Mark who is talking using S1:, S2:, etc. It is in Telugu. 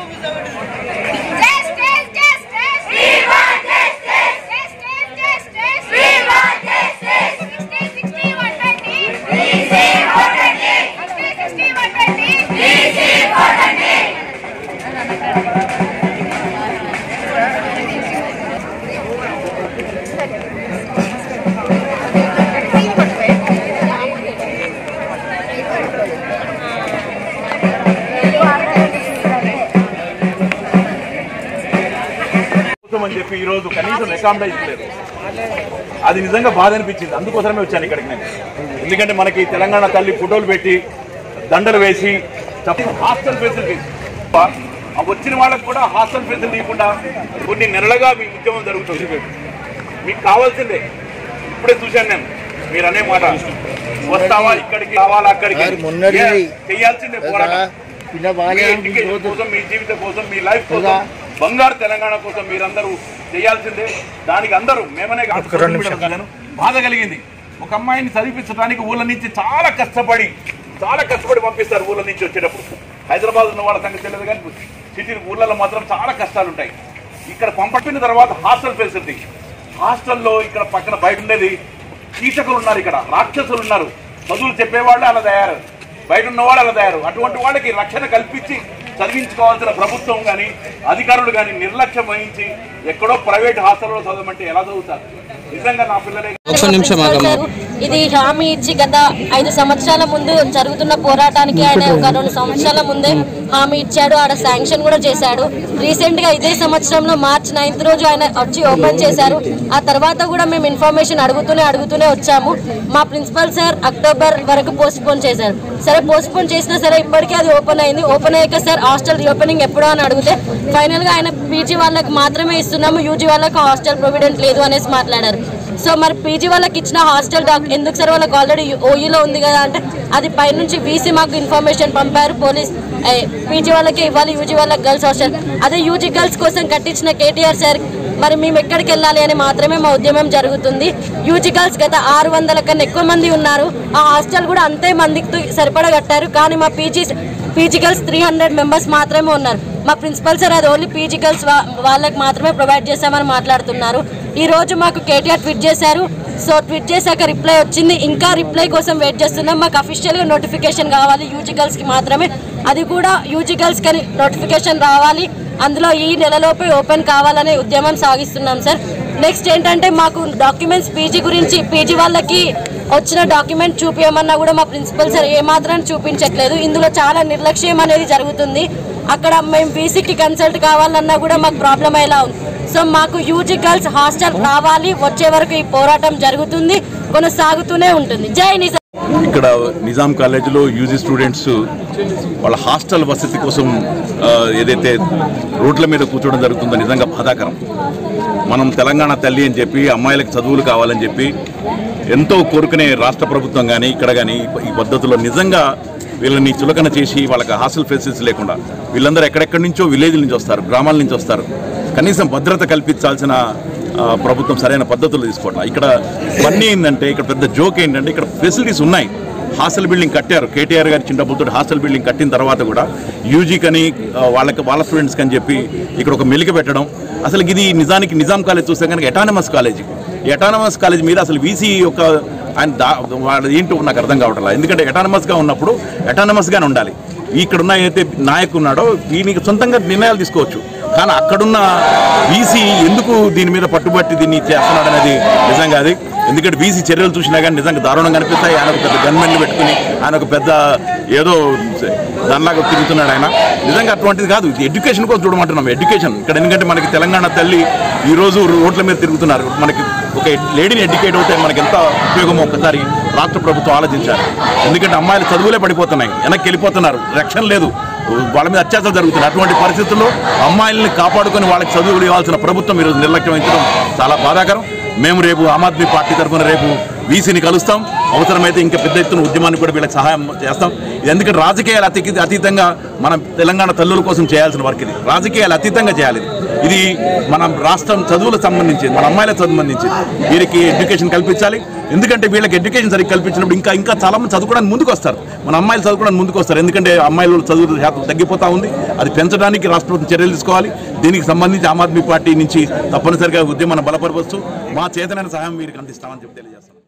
S1: Justice, justice. We want justice. Justice, justice. We want justice. 60, 60, 120. BC 120. 60, 60, 120. BC 120.
S2: కోసం అని చెప్పి ఈ రోజు కనీసం అకామిడేషన్ లేదు అది నిజంగా బాధ అనిపించింది అందుకోసమే వచ్చాను ఇక్కడికి నేను ఎందుకంటే మనకి తెలంగాణ తల్లి ఫోటోలు పెట్టి దండలు వేసి చెప్ప- హాస్టల్ ఫెసిలిటీస్ ఆ వచ్చిన వాళ్ళకి కూడా హాస్టల్ ఫెసిలిటీ ఇవ్వకుండా కొన్ని నెలలుగా మీ ఉద్యమం జరుగుతుంది మీకు కావాల్సిందే ఇప్పుడే చూశాను నేను మీరు అనే మాట వస్తావా ఇక్కడికి రావాలా అక్కడికి
S3: సార్, మొన్నటి-
S2: ఏ, చేయాల్సిందే పోరాటం
S3: పిల్ల
S2: మీ
S3: బాగా
S2: ఎడ్యుకేషన్ కోసం మీ జీవితం కోసం మీ లైఫ్ కోసం బంగారు తెలంగాణ కోసం మీరందరూ చేయాల్సిందే దానికి అందరూ మేమనే కాదు social media కాదు, బాధ కలిగింది ఒక అమ్మాయిని చదివించడానికి ఊళ్ళ నుంచి చాలా కష్టపడి చాలా కష్టపడి పంపిస్తారు ఊళ్ళ నుంచి వచ్చేటప్పుడు హైదరాబాద్ ఉన్న వాళ్ళ సంగతి తెలియదు కానీ సిటీ ఊళ్ళలో మాత్రం చాలా కష్టాలు ఉంటాయి ఇక్కడ పంపిన తర్వాత హాస్టల్ ఫెసిలిటీ హాస్టల్లో ఇక్కడ పక్కన బయట ఉండేది కీచకులు ఉన్నారు ఇక్కడ రాక్షసులు ఉన్నారు చదువులు చెప్పేవాళ్ళు అలా తయారు బయట ఉన్నవాళ్ళు అలా తయారు అటువంటి వాళ్ళకి రక్షణ కల్పించి చదివించుకోవాల్సిన ప్రభుత్వం కానీ అధికారులు కానీ నిర్లక్ష్యం వహించి ఎక్కడో ప్రైవేట్ హాస్టల్లో చదవమంటే ఎలా చదువుతారు నిజంగా నా పిల్లలే
S4: ఒక్క నిమిషం ఆగమ్మా.
S5: చేశారు. ఇది హామీ ఇచ్చి గత ఐదు సంవత్సరాల ముందు జరుగుతున్న పోరాటానికి ఆయన ఒక రెండు సంవత్సరాల ముందే హామీ ఇచ్చాడు ఆడ శాంక్షన్ కూడా చేశాడు రీసెంట్ గా ఇదే సంవత్సరంలో మార్చ్ నైన్త్ రోజు ఆయన వచ్చి ఓపెన్ చేశారు ఆ తర్వాత కూడా మేము ఇన్ఫర్మేషన్ అడుగుతూనే అడుగుతూనే వచ్చాము మా ప్రిన్సిపల్ సార్ అక్టోబర్ వరకు పోస్ట్ పోన్ చేశారు సరే పోస్ట్ పోన్ చేసినా సరే ఇప్పటికే అది ఓపెన్ అయింది ఓపెన్ అయ్యాక సార్ హాస్టల్ రీఓపెనింగ్ ఎప్పుడో అని అడిగితే ఫైనల్ గా ఆయన పీజీ వాళ్ళకి మాత్రమే ఇస్తున్నాము యూజీ వాళ్ళకి హాస్టల్ ప్రొవిడెంట్ లేదు అనేసి మాట్లాడారు సో మరి పీజీ వాళ్ళకి ఇచ్చిన హాస్టల్ డాక్ ఎందుకు సార్ వాళ్ళకి ఆల్రెడీ ఓఈలో ఉంది కదా అంటే అది పైనుంచి వీసీ మాకు ఇన్ఫర్మేషన్ పంపారు పోలీస్ పీజీ వాళ్ళకి ఇవ్వాలి యూజీ వాళ్ళకి గర్ల్స్ హాస్టల్ అదే యూజీ గర్ల్స్ కోసం కట్టించిన కేటీఆర్ సార్ మరి మేము ఎక్కడికి వెళ్ళాలి అని మాత్రమే మా ఉద్యమం జరుగుతుంది యూజీ గర్ల్స్ గత ఆరు వందల కన్నా ఎక్కువ మంది ఉన్నారు ఆ హాస్టల్ కూడా అంతే మందికి సరిపడా కట్టారు కానీ మా PG PG girls three hundred members మాత్రమే ఉన్నారు మా ప్రిన్సిపల్ సార్ అది ఓన్లీ పీజీ గర్ల్స్ వా- వాళ్ళకి మాత్రమే ప్రొవైడ్ చేశామని మాట్లాడుతున్నారు ఈ రోజు మాకు కేటీఆర్ ట్వీట్ చేశారు సో ట్వీట్ చేశాక రిప్లై వచ్చింది ఇంకా రిప్లై కోసం వెయిట్ చేస్తున్నాం మాకు అఫీషియల్గా నోటిఫికేషన్ కావాలి యూజీ గర్ల్స్కి మాత్రమే అది కూడా యూజీ గర్ల్స్ కని నోటిఫికేషన్ రావాలి అందులో ఈ నెలలోపే ఓపెన్ కావాలనే ఉద్యమం సాగిస్తున్నాం సార్ నెక్స్ట్ ఏంటంటే మాకు డాక్యుమెంట్స్ పీజీ గురించి పీజీ వాళ్ళకి వచ్చిన డాక్యుమెంట్ చూపించమన్నా కూడా మా ప్రిన్సిపల్ సార్ ఏమాత్రం చూపించట్లేదు ఇందులో చాలా నిర్లక్ష్యం అనేది జరుగుతుంది అక్కడ మేము బీసీకి కన్సల్ట్ కావాలన్నా కూడా మాకు ప్రాబ్లం అయ్యేలా ఉంది సో మాకు యూజీ గర్ల్స్ హాస్టల్ రావాలి వచ్చే వరకు ఈ పోరాటం జరుగుతుంది కొనసాగుతూనే ఉంటుంది జై నిజాం
S2: ఇక్కడ నిజాం కాలేజీలో యూజీ స్టూడెంట్స్ వాళ్ళ హాస్టల్ వసతి కోసం ఆ, ఏదైతే రోడ్ల మీద కూర్చోవడం జరుగుతుందో నిజంగా బాధాకరం మనం తెలంగాణ తల్లి అని చెప్పి అమ్మాయిలకు చదువులు కావాలని చెప్పి ఎంతో కోరుకునే రాష్ట్ర ప్రభుత్వం కానీ ఇక్కడ కానీ ఈ పద్ధతిలో నిజంగా వీళ్ళని చులకన చేసి వాళ్ళకి హాస్టల్ ఫెసిలిటీస్ లేకుండా వీళ్ళందరూ ఎక్కడెక్కడి నుంచో విలేజ్ల నుంచి వస్తారు గ్రామాల నుంచి వస్తారు కనీసం భద్రత కల్పించాల్సిన ఆ, ప్రభుత్వం సరైన పద్ధతులు తీసుకోవట్లేదు ఇక్కడ ఇవన్నీ ఏంటంటే ఇక్కడ పెద్ద జోక్ ఏంటంటే ఇక్కడ ఫెసిలిటీస్ ఉన్నాయి హాస్టల్ బిల్డింగ్ కట్టారు కేటీఆర్ గారి చిన్న డబ్బులతో హాస్టల్ బిల్డింగ్ కట్టిన తర్వాత కూడా యూజీకి అని ఆ, వాళ్ళకి వాళ్ళ స్టూడెంట్స్కి అని చెప్పి ఇక్కడ ఒక మెలిక పెట్టడం అసలు ఇది నిజానికి నిజాం కాలేజ్ చూస్తే కనుక ఎటానమస్ కాలేజ్ ఈ ఎటానమస్ కాలేజ్ మీద అసలు వీసీ యొక్క ఆయన దా వాడు ఏంటో నాకు అర్థం కావట్లేదు ఎందుకంటే ఎటానమస్గా ఉన్నప్పుడు ఎటానమస్గానే ఉండాలి ఇక్కడున్న ఏదైతే నాయకు ఉన్నాడో దీనికి సొంతంగా నిర్ణయాలు తీసుకోవచ్చు కానీ అక్కడున్న వీసీ ఎందుకు దీని మీద పట్టుబట్టి దీన్ని చేస్తున్నాడు అనేది నిజంగా అది ఎందుకంటే వీసీ చర్యలు చూసినా కానీ నిజంగా దారుణంగా అనిపిస్తాయి ఆయన ఒక పెద్ద గన్మెన్లు పెట్టుకుని ఆయన ఒక పెద్ద ఏదో దానిలాగా తిరుగుతున్నాడు ఆయన నిజంగా అటువంటిది కాదు ఇది ఎడ్యుకేషన్ కోసం చూడమంటున్నాం ఎడ్యుకేషన్ ఇక్కడ ఎందుకంటే మనకి తెలంగాణ తల్లి ఈ రోజు రోడ్ల మీద తిరుగుతున్నారు మనకి ఒక లేడీని ఎడ్యుకేట్ అవుతే మనకి ఎంత ఉపయోగమో ఒక్కసారి రాష్ట్ర ప్రభుత్వం ఆలోచించాలి ఎందుకంటే అమ్మాయిలు చదువులే పడిపోతున్నాయి వెనక్కి వెళ్ళిపోతున్నారు రక్షణ లేదు వాళ్ళ మీద అత్యాచారం జరుగుతున్నాయి అటువంటి పరిస్థితుల్లో అమ్మాయిల్ని కాపాడుకొని వాళ్ళకి చదువులు ఇవ్వాల్సిన ప్రభుత్వం ఈరోజు నిర్లక్ష్యం వహించడం చాలా బాధాకరం మేము రేపు ఆమ్ ఆద్మీ పార్టీ తరఫున రేపు వీసీని కలుస్తాం అవసరమైతే ఇంకా పెద్ద ఎత్తున ఉద్యమానికి కూడా వీళ్ళకి సహాయం చేస్తాం ఇది ఎందుకంటే రాజకీయాలు అతి అతీతంగా మనం తెలంగాణ తల్లుల కోసం చేయాల్సిన వర్క్ ఇది రాజకీయాలు అతీతంగా చేయాలి ఇది ఇది మన రాష్ట్రం చదువులకు సంబంధించింది మన అమ్మాయిలకు సంబంధించింది వీరికి ఎడ్యుకేషన్ కల్పించాలి ఎందుకంటే వీళ్ళకి ఎడ్యుకేషన్ సరిగ్గా కల్పించినప్పుడు ఇంకా ఇంకా చాలా మంది చదువుకోవడానికి ముందుకు వస్తారు మన అమ్మాయిలు చదువుకోవడానికి ముందుకు వస్తారు ఎందుకంటే అమ్మాయిలు చదువు శాతం తగ్గిపోతా ఉంది అది పెంచడానికి రాష్ట్ర ప్రభుత్వం చర్యలు తీసుకోవాలి దీనికి సంబంధించి ఆమ్ ఆద్మీ పార్టీ నుంచి తప్పనిసరిగా ఉద్యమాన్ని బలపరవచ్చు మా చేతనైన సహాయం వీరికి అందిస్తామని చెప్పి తెలియజేస్తాం